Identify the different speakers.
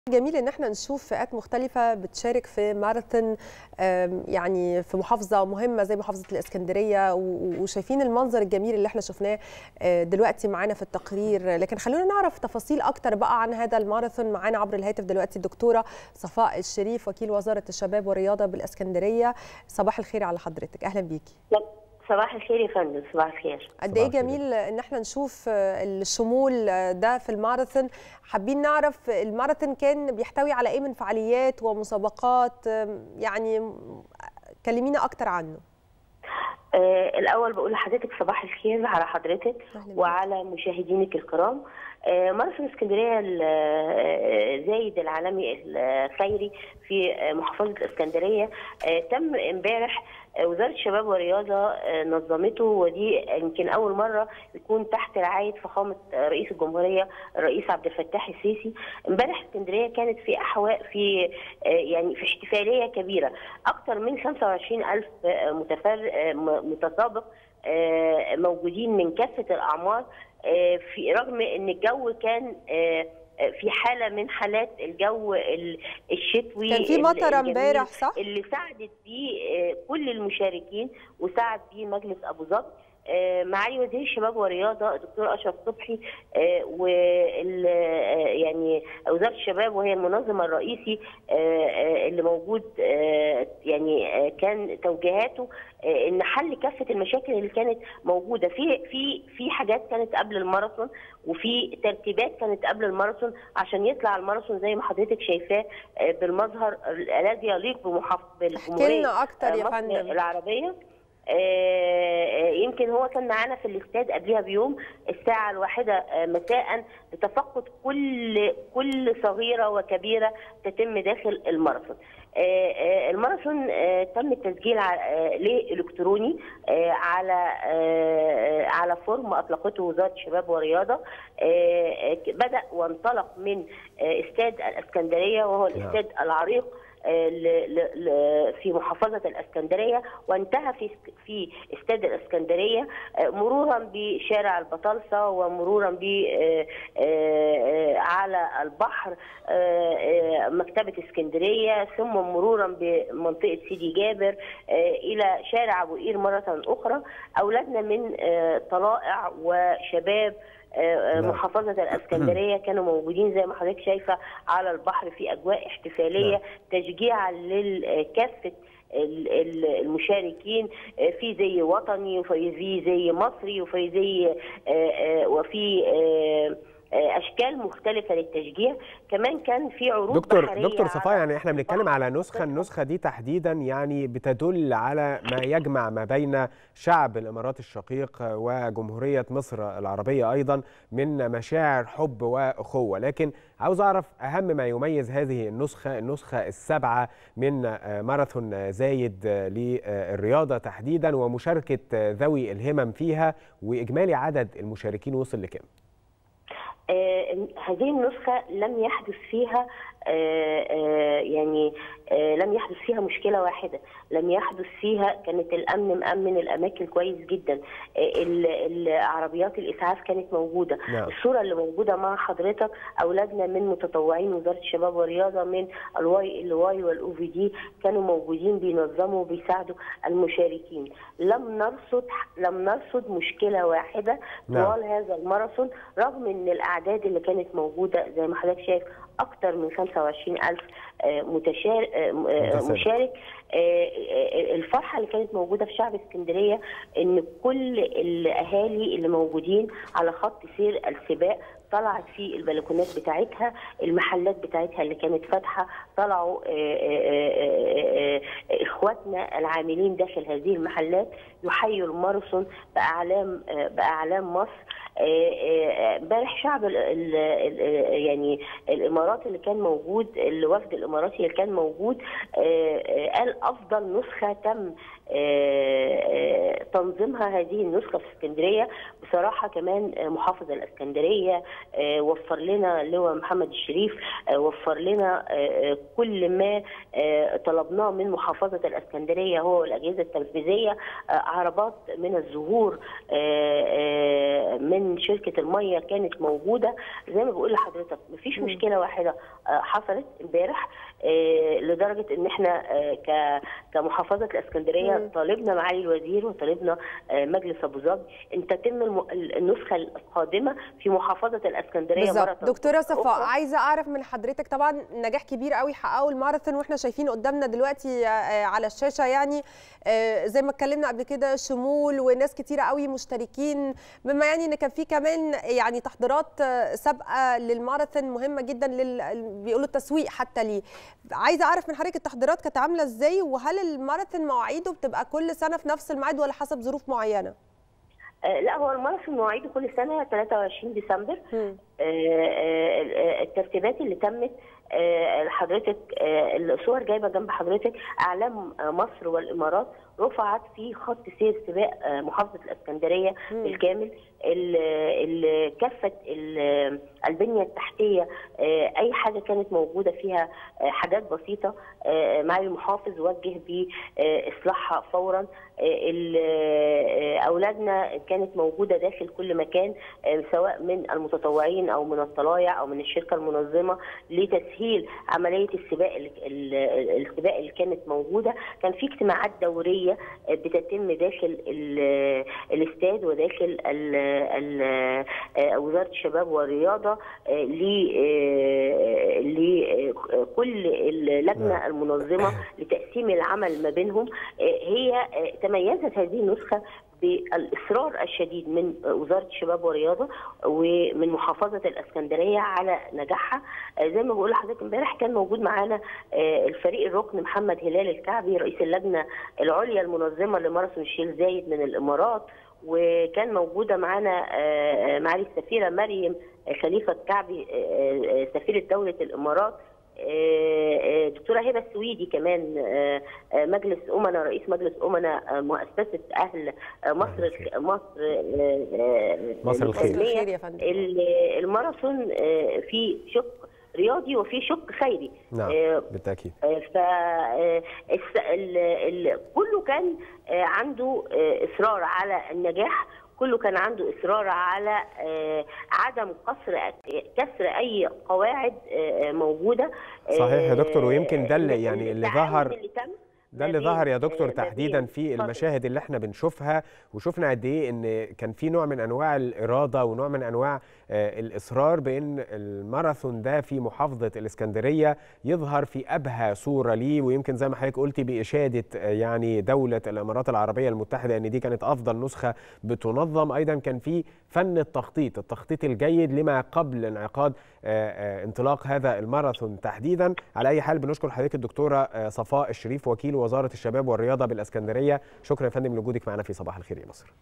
Speaker 1: جميل ان احنا نشوف فئات مختلفة بتشارك في ماراثون يعني في محافظة مهمة زي محافظة الاسكندرية وشايفين المنظر الجميل اللي احنا شفناه دلوقتي معانا في التقرير لكن خلونا نعرف تفاصيل اكتر بقى عن هذا الماراثون معانا عبر الهاتف دلوقتي الدكتورة صفاء الشريف وكيل وزارة الشباب والرياضة بالاسكندرية صباح الخير على حضرتك اهلا بيكي
Speaker 2: صباح الخير يا فندم صباح الخير
Speaker 1: قد ايه جميل ان احنا نشوف الشمول ده في الماراثون حابين نعرف الماراثون كان بيحتوي على ايه من فعاليات ومسابقات يعني كلمينا اكتر عنه
Speaker 2: آه الاول بقول لحضرتك صباح الخير على حضرتك وعلى مشاهدينك الكرام آه ماراثون اسكندريه زايد العالمي الخيري في محافظه الاسكندريه آه تم امبارح وزاره الشباب والرياضه نظمته ودي يمكن اول مره يكون تحت رعايه فخامه رئيس الجمهوريه الرئيس عبد الفتاح السيسي امبارح اسكندريه كانت في احواء في يعني في احتفاليه كبيره اكثر من 25000 متفر متسابق موجودين من كافه الاعمار في رغم ان الجو كان في حاله من حالات الجو الشتوي
Speaker 1: كان في مطره امبارح صح؟
Speaker 2: اللي ساعدت بيه كل المشاركين وساعد بيه مجلس ابو ظبي معالي وزير الشباب والرياضه الدكتور اشرف صبحي و يعني وزاره الشباب وهي المنظم الرئيسي اللي موجود يعني كان توجيهاته ان حل كافه المشاكل اللي كانت موجوده في في في حاجات كانت قبل الماراثون وفي ترتيبات كانت قبل الماراثون عشان يطلع الماراثون زي ما حضرتك شايفاه بالمظهر الذي يليق بمحافظه
Speaker 1: بالجمهوريه
Speaker 2: اكتر
Speaker 1: يا فندم
Speaker 2: العربيه يمكن هو كان معانا في الاستاد قبلها بيوم الساعة الواحدة مساء لتفقد كل كل صغيرة وكبيرة تتم داخل الماراثون. الماراثون تم التسجيل ليه الكتروني على على فورم اطلقته وزاره الشباب والرياضه بدا وانطلق من استاد الاسكندريه وهو الاستاد العريق في محافظة الإسكندرية وانتهى في في استاد الإسكندرية مرورا بشارع البطالسة ومرورا ب على البحر مكتبة اسكندرية ثم مرورا بمنطقة سيدي جابر إلى شارع أبو قير مرة أخرى أولادنا من طلائع وشباب محافظة الاسكندرية كانوا موجودين زي ما حضرتك شايفة على البحر في أجواء احتفالية تشجيعا لكافة المشاركين في زي وطني وفي زي مصري وفي زي وفي اشكال مختلفه للتشجيع كمان كان في عروض
Speaker 3: دكتور
Speaker 2: بحرية
Speaker 3: دكتور صفاء يعني احنا بنتكلم على نسخه النسخه دي تحديدا يعني بتدل على ما يجمع ما بين شعب الامارات الشقيق وجمهوريه مصر العربيه ايضا من مشاعر حب واخوه لكن عاوز اعرف اهم ما يميز هذه النسخه النسخه السابعه من ماراثون زايد للرياضه تحديدا ومشاركه ذوي الهمم فيها واجمالي عدد المشاركين وصل لكام
Speaker 2: آه هذه النسخة لم يحدث فيها آه آه يعني لم يحدث فيها مشكلة واحدة لم يحدث فيها كانت الأمن مأمن الأماكن كويس جدا العربيات الإسعاف كانت موجودة
Speaker 3: نعم.
Speaker 2: الصورة اللي موجودة مع حضرتك أولادنا من متطوعين وزارة الشباب والرياضة من الواي ال واي والأو في دي كانوا موجودين بينظموا وبيساعدوا المشاركين لم نرصد لم نرصد مشكلة واحدة
Speaker 3: نعم.
Speaker 2: طوال هذا الماراثون رغم ان الاعداد اللي كانت موجوده زي ما حضرتك شايف اكثر من 25000 متشارك مشارك الفرحه اللي كانت موجوده في شعب اسكندريه ان كل الاهالي اللي موجودين على خط سير السباق طلعت في البلكونات بتاعتها المحلات بتاعتها اللي كانت فاتحه طلعوا اخواتنا العاملين داخل هذه المحلات يحيوا الماراثون باعلام باعلام مصر امبارح شعب ال ال يعني الامارات اللي كان موجود الوفد الاماراتي اللي كان موجود قال افضل نسخه تم تنظيمها هذه النسخه في اسكندريه بصراحه كمان محافظ الاسكندريه وفر لنا لواء محمد الشريف وفر لنا كل ما طلبناه من محافظه الاسكندريه هو والاجهزه التنفيذيه عربات من الزهور من شركه الميه كانت موجوده زي ما بقول لحضرتك مفيش مشكله واحده واحده حصلت امبارح لدرجه ان احنا كمحافظه الاسكندريه طالبنا معالي الوزير وطالبنا مجلس ابو ظبي ان تتم النسخه القادمه في محافظه الاسكندريه
Speaker 1: بالظبط دكتوره صفاء عايزه اعرف من حضرتك طبعا نجاح كبير قوي حققه الماراثون واحنا شايفين قدامنا دلوقتي على الشاشه يعني زي ما اتكلمنا قبل كده شمول وناس كتيره قوي مشتركين بما يعني ان كان في كمان يعني تحضيرات سابقه للماراثون مهمه جدا لل بيقولوا التسويق حتى ليه عايزه اعرف من حضرتك التحضيرات كانت عامله ازاي وهل الماراثون مواعيده بتبقى كل سنه في نفس الميعاد ولا حسب ظروف معينه
Speaker 2: آه لا هو الماراثون مواعيده كل سنه 23 ديسمبر آه آه الترتيبات اللي تمت حضرتك الصور جايبه جنب حضرتك اعلام مصر والامارات رفعت في خط سير سباق محافظه الاسكندريه م. بالكامل كافه البنيه التحتيه اي حاجه كانت موجوده فيها حاجات بسيطه معالي المحافظ وجه باصلاحها فورا اولادنا كانت موجوده داخل كل مكان سواء من المتطوعين او من الطلايع او من الشركه المنظمه لتسهيل عمليه السباق السباق اللي كانت موجوده كان في اجتماعات دوريه بتتم داخل الاستاد وداخل وزاره الشباب والرياضه لكل اللجنه المنظمه لتقسيم العمل ما بينهم هي تميزت هذه النسخه بالاصرار الشديد من وزاره الشباب والرياضه ومن محافظه الاسكندريه على نجاحها زي ما بقول لحضرتك امبارح كان موجود معانا الفريق الركن محمد هلال الكعبي رئيس اللجنه العليا المنظمه لماراثون الشيخ زايد من الامارات وكان موجوده معانا معالي السفيره مريم خليفه الكعبي سفيره دوله الامارات دكتوره هبه السويدي كمان مجلس امنا رئيس مجلس امنا مؤسسه اهل مصر مصر
Speaker 3: مصر الخير
Speaker 1: يا فندم
Speaker 2: الماراثون في شق رياضي وفي شق خيري
Speaker 3: نعم بالتاكيد
Speaker 2: ف كله كان عنده اصرار على النجاح كله كان عنده اصرار على عدم كسر كسر اي قواعد موجوده
Speaker 3: صحيح يا دكتور ويمكن ده اللي يعني اللي ظهر ده اللي ظهر يا دكتور تحديدا في المشاهد اللي احنا بنشوفها وشفنا قد ايه ان كان في نوع من انواع الاراده ونوع من انواع الاصرار بان الماراثون ده في محافظه الاسكندريه يظهر في ابهى صوره ليه ويمكن زي ما حضرتك قلتي باشاده يعني دوله الامارات العربيه المتحده ان دي كانت افضل نسخه بتنظم ايضا كان في فن التخطيط التخطيط الجيد لما قبل انعقاد انطلاق هذا الماراثون تحديدا على اي حال بنشكر حضرتك الدكتوره صفاء الشريف وكيل وزاره الشباب والرياضه بالاسكندريه شكرا يا فندم لوجودك معنا في صباح الخير يا مصر